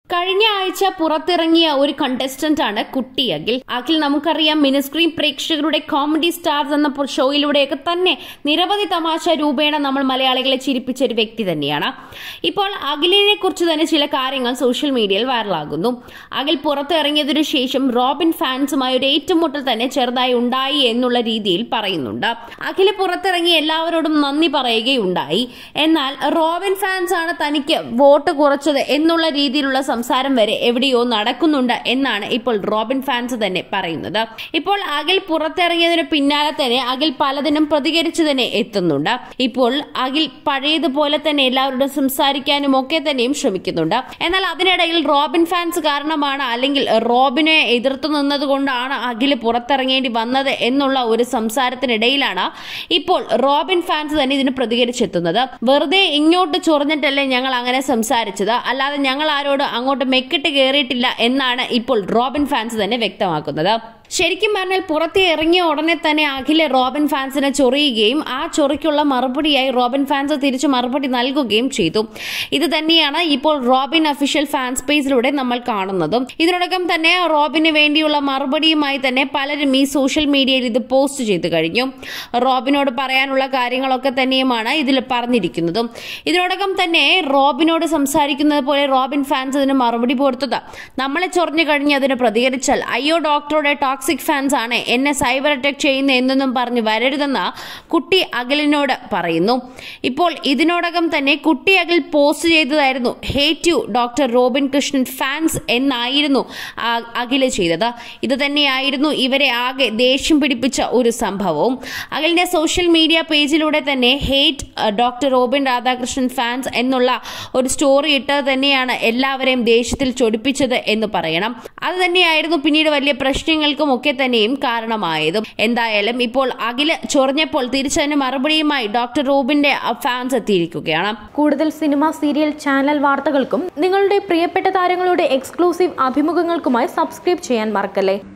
കഴിഞ്ഞ ആഴ്ച പുറത്തിറങ്ങിയ ഒരു കണ്ടസ്റ്റന്റ് ആണ് കുട്ടി അഖിൽ അഖിൽ നമുക്കറിയാം മിനിസ്ക്രീൻ പ്രേക്ഷകരുടെ കോമഡി സ്റ്റാർസ് എന്ന പോ- ഷോയിലൂടെയൊക്കെ തന്നെ നിരവധി തമാശ രൂപേണ നമ്മൾ മലയാളികളെ ചിരിപ്പിച്ച ഒരു വ്യക്തി തന്നെയാണ് ഇപ്പോൾ അഖിലിനെ കുറിച്ച് തന്നെ ചില കാര്യങ്ങൾ സോഷ്യൽ മീഡിയയിൽ വൈറലാകുന്നു അഖിൽ പുറത്തിറങ്ങിയതിനു ശേഷം റോബിൻ ഫാൻസുമായി ഒരു ഏറ്റുമുട്ടൽ തന്നെ ചെറുതായി ഉണ്ടായി എന്നുള്ള രീതിയിൽ പറയുന്നുണ്ട് അഖില് പുറത്തിറങ്ങി എല്ലാവരോടും നന്ദി പറയുകയുണ്ടായി എന്നാൽ റോബിൻ ഫാൻസ് ആണ് തനിക്ക് വോട്ട് കുറച്ചത് എന്നുള്ള രീതിയിലുള്ള സംസാരം വരെ എവിടെയോ നടക്കുന്നുണ്ട് എന്നാണ് ഇപ്പോൾ റോബിൻ ഫാൻസ് തന്നെ പറയുന്നത് ഇപ്പോൾ അഖിൽ പുറത്തിറങ്ങിയതിന് പിന്നാലെ തന്നെ അഖിൽ പലതിനും പ്രതികരിച്ചു തന്നെ എത്തുന്നുണ്ട് ഇപ്പോൾ അഖിൽ പഴയതുപോലെ തന്നെ എല്ലാവരോടും സംസാരിക്കാനും ഒക്കെ തന്നെയും ശ്രമിക്കുന്നുണ്ട് എന്നാൽ അതിനിടയിൽ റോബിൻ ഫാൻസ് കാരണമാണ് അല്ലെങ്കിൽ റോബിനെ എതിർത്തു നിന്നത് കൊണ്ടാണ് അഖിൽ പുറത്തിറങ്ങേണ്ടി വന്നത് എന്നുള്ള ഒരു സംസാരത്തിനിടയിലാണ് ഇപ്പോൾ റോബിൻ ഫാൻസ് തന്നെ ഇതിന് പ്രതികരിച്ചെത്തുന്നത് വെറുതെ ഇങ്ങോട്ട് ചൊറിഞ്ഞിട്ടല്ലേ ഞങ്ങൾ അങ്ങനെ സംസാരിച്ചത് അല്ലാതെ ഞങ്ങൾ ആരോട് അങ്ങോട്ട് മെക്കിട്ട് കയറിയിട്ടില്ല എന്നാണ് ഇപ്പോൾ റോബിൻ ഫാൻസ് തന്നെ വ്യക്തമാക്കുന്നത് ശരിക്കും പറഞ്ഞാൽ പുറത്ത് ഇറങ്ങിയ ഉടനെ തന്നെ അഖിലെ റോബിൻ ഫാൻസിനെ ചൊറിയുകയും ആ ചൊറിക്കുള്ള മറുപടിയായി റോബിൻ ഫാൻസ് തിരിച്ചു മറുപടി നൽകുകയും ചെയ്തു ഇത് തന്നെയാണ് ഇപ്പോൾ റോബിൻ അഫീഷ്യൽ ഫാൻസ് പേജിലൂടെ നമ്മൾ കാണുന്നതും ഇതിനോടകം തന്നെ റോബിന് വേണ്ടിയുള്ള മറുപടിയുമായി തന്നെ പലരും ഈ സോഷ്യൽ മീഡിയയിൽ ഇത് പോസ്റ്റ് ചെയ്തു കഴിഞ്ഞു റോബിനോട് പറയാനുള്ള കാര്യങ്ങളൊക്കെ തന്നെയുമാണ് ഇതിൽ പറഞ്ഞിരിക്കുന്നതും ഇതിനോടകം തന്നെ റോബിനോട് സംസാരിക്കുന്നത് പോലെ റോബിൻ ഫാൻസ് അതിന് മറുപടി കൊടുത്തത് നമ്മളെ ചൊറിഞ്ഞു കഴിഞ്ഞ് അതിന് പ്രതികരിച്ചാൽ അയ്യോ ഡോക്ടറുടെ ടോക്സിക് ഫാൻസ് ആണ് എന്നെ സൈബർ അറ്റാക്ക് ചെയ്യുന്ന എന്നൊന്നും പറഞ്ഞ് വരരുതെന്ന് കുട്ടി അഖിലിനോട് പറയുന്നു ഇപ്പോൾ ഇതിനോടകം തന്നെ കുട്ടി അഖിൽ പോസ്റ്റ് ചെയ്തതായിരുന്നു hate you doctor Robin Krishnan fans എന്നായിരുന്നു ആ- അഖില് ചെയ്തത് ഇത് തന്നെയായിരുന്നു ഇവരെ ആകെ ദേഷ്യം പിടിപ്പിച്ച ഒരു സംഭവവും അഖിലിന്റെ സോഷ്യൽ മീഡിയ പേജിലൂടെ തന്നെ hate doctor Robin Radhakrishnan fans എന്നുള്ള ഒരു സ്റ്റോറി ഇട്ടത് തന്നെയാണ് എല്ലാവരെയും ദേഷ്യത്തിൽ ചൊടിപ്പിച്ചത് എന്ന് പറയണം അത് തന്നെയായിരുന്നു പിന്നീട് വലിയ പ്രശ്നങ്ങൾക്കും ഒക്കെ തന്നെയും കാരണമായതും എന്തായാലും ഇപ്പോൾ അഖില് ചൊറിഞ്ഞപ്പോൾ തിരിച്ചതിന് മറുപടിയുമായി ഡോക്ടർ റോബിന്റെ ഫാൻസ് എത്തിയിരിക്കുകയാണ് കൂടുതൽ സിനിമ സീരിയൽ ചാനൽ വാർത്തകൾക്കും നിങ്ങളുടെ പ്രിയപ്പെട്ട താരങ്ങളുടെ എക്സ്ക്ലൂസീവ് അഭിമുഖങ്ങൾക്കുമായി സബ്സ്ക്രൈബ് ചെയ്യാൻ മറക്കല്ലേ